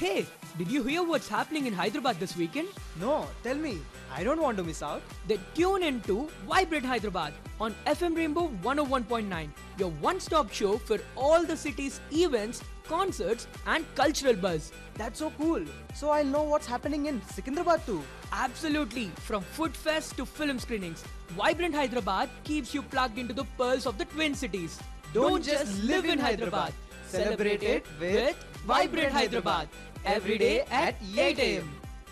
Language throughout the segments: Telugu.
Hey, did you hear what's happening in Hyderabad this weekend? No, tell me. I don't want to miss out. Then tune in to Vibrate Hyderabad on FM Rainbow 101.9, your one stop show for all the city's events, concerts, and cultural buzz. That's so cool. So I'll know what's happening in Secunderabad too. Absolutely, from food fest to film screenings, Vibrant Hyderabad keeps you plugged into the pearls of the Twin Cities. Don't just live in Hyderabad. Celebrate it with Vibrant Hyderabad. Every day at 8 a.m.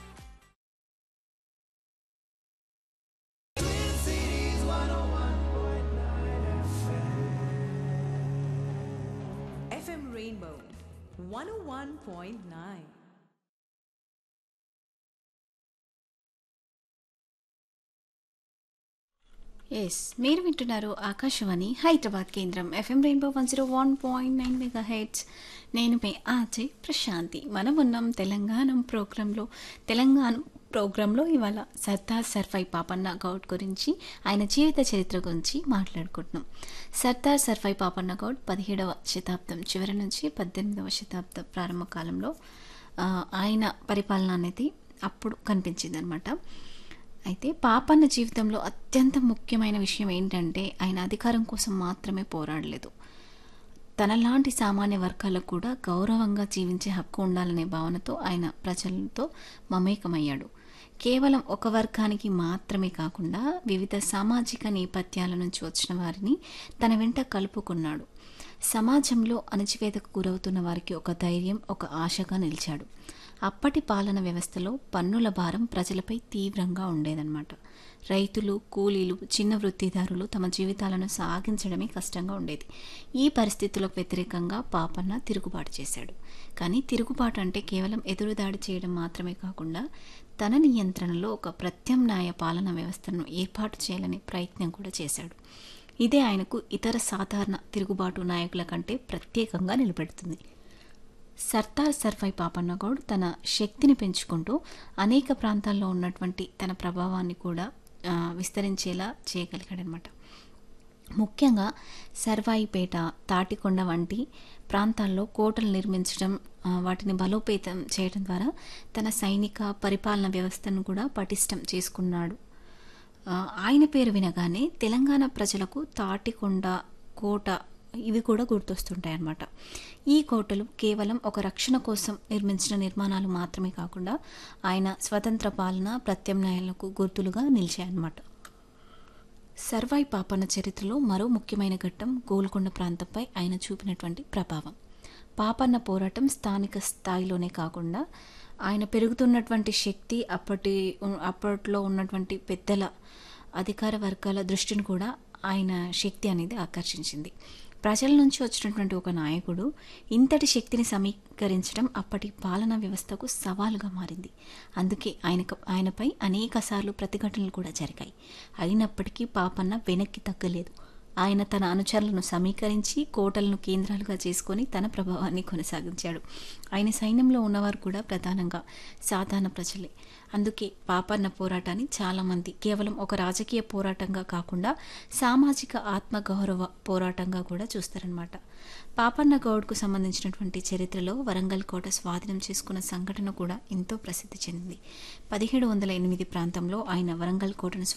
FM Rainbow 101.9. Yes మీరు వింటున్నారు ఆకాశవాణి హైదరాబాద్ కేంద్రం FM rainbow one zero one point nine megahertz నేను మే ఆచే ప్రశాంతి మనం ఉన్నాం తెలంగాణ ప్రోగ్రాంలో తెలంగాణ ప్రోగ్రాంలో ఇవాళ సర్దార్ సర్ఫై పాపన్న గౌడ్ గురించి ఆయన జీవిత చరిత్ర గురించి మాట్లాడుకుంటున్నాం సర్దార్ సర్ఫై పాపన్న గౌడ్ పదిహేడవ శతాబ్దం చివరి నుంచి పద్దెనిమిదవ శతాబ్దం ప్రారంభ కాలంలో ఆ, ఆయన పరిపాలన అనేది అప్పుడు కనిపించింది అయితే పాపన్న జీవితంలో అత్యంత ముఖ్యమైన విషయం ఏంటంటే ఆయన అధికారం కోసం మాత్రమే పోరాడలేదు తనలాంటి సామాన్య వర్గాలకు కూడా గౌరవంగా జీవించే హక్కు ఉండాలనే భావనతో ఆయన ప్రజలతో మమేకమయ్యాడు కేవలం ఒక వర్గానికి మాత్రమే కాకుండా వివిధ సామాజిక నేపథ్యాల నుంచి వచ్చిన వారిని తన వెంట కలుపుకున్నాడు సమాజంలో అణచివేతకు గురవుతున్న వారికి ఒక ధైర్యం ఒక ఆశగా నిలిచాడు అప్పటి పాలన వ్యవస్థలో పన్నుల భారం ప్రజలపై తీవ్రంగా ఉండేదన్నమాట రైతులు కూలీలు చిన్న వృత్తిదారులు తమ జీవితాలను సాగించడమే కష్టంగా ఉండేది ఈ పరిస్థితులకు వ్యతిరేకంగా పాపన్న తిరుగుబాటు చేశాడు కానీ తిరుగుబాటు అంటే కేవలం ఎదురుదాడి చేయడం మాత్రమే కాకుండా తన నియంత్రణలో ఒక ప్రత్యామ్నాయ పాలన వ్యవస్థను ఏర్పాటు చేయాలనే ప్రయత్నం కూడా చేశాడు ఇదే ఆయనకు ఇతర సాధారణ తిరుగుబాటు నాయకుల కంటే ప్రత్యేకంగా నిలబెడుతుంది సర్దార్ సర్వై పాపన్నగౌడ్ తన శక్తిని పెంచుకుంటూ అనేక ప్రాంతాల్లో ఉన్నటువంటి తన ప్రభావాన్ని కూడా ఆ, విస్తరించేలా చేయగలిగాడనమాట ముఖ్యంగా సర్వాయిపేట తాటికొండ వంటి ప్రాంతాల్లో కోటలు నిర్మించడం ఆ, వాటిని బలోపేతం చేయడం ద్వారా తన సైనిక పరిపాలన వ్యవస్థను కూడా పటిష్టం చేసుకున్నాడు ఆ, ఆయన పేరు వినగానే తెలంగాణ ప్రజలకు తాటికొండ కోట ఇవి కూడా గుర్తొస్తుంటాయి అన్నమాట ఈ కోటలు కేవలం ఒక రక్షణ కోసం నిర్మించిన నిర్మాణాలు మాత్రమే కాకుండా ఆయన స్వతంత్ర పాలన ప్రత్యామ్నాయాలకు గుర్తులుగా నిలిచాయన్నమాట సర్వాయి పాపన్న చరిత్రలో మరో ముఖ్యమైన ఘట్టం గోల్కొండ ప్రాంతంపై ఆయన చూపినటువంటి ప్రభావం పాపన్న పోరాటం స్థానిక స్థాయిలోనే కాకుండా ఆయన పెరుగుతున్నటువంటి శక్తి అప్పటి అప్పట్లో ఉన్నటువంటి పెద్దల అధికార వర్గాల దృష్టిని కూడా ఆయన శక్తి అనేది ఆకర్షించింది ప్రజల నుంచి వచ్చినటువంటి ఒక నాయకుడు ఇంతటి శక్తిని సమీకరించడం అప్పటి పాలనా వ్యవస్థకు సవాలుగా మారింది అందుకే ఆయనకు ఆయనపై అనేకసార్లు ప్రతిఘటనలు కూడా జరిగాయి అయినప్పటికీ పాపన్న వెనక్కి తగ్గలేదు ఆయన తన అనుచరులను సమీకరించి కోటలను కేంద్రాలుగా చేసుకొని తన ప్రభావాన్ని కొనసాగించాడు ఆయన సైన్యంలో ఉన్నవారు కూడా ప్రధానంగా సాధారణ ప్రజలే అందుకే పాపన్న పోరాటాన్ని చాలామంది కేవలం ఒక రాజకీయ పోరాటంగా కాకుండా సామాజిక ఆత్మగౌరవ పోరాటంగా కూడా చూస్తారనమాట పాపన్న గౌడ్కు సంబంధించినటువంటి చరిత్రలో వరంగల్ కోట స్వాధీనం చేసుకున్న సంఘటన కూడా ఎంతో ప్రసిద్ధి చెందింది పదిహేడు వందల ఎనిమిది ప్రాంతంలో ఆయన వరంగల్ కోటను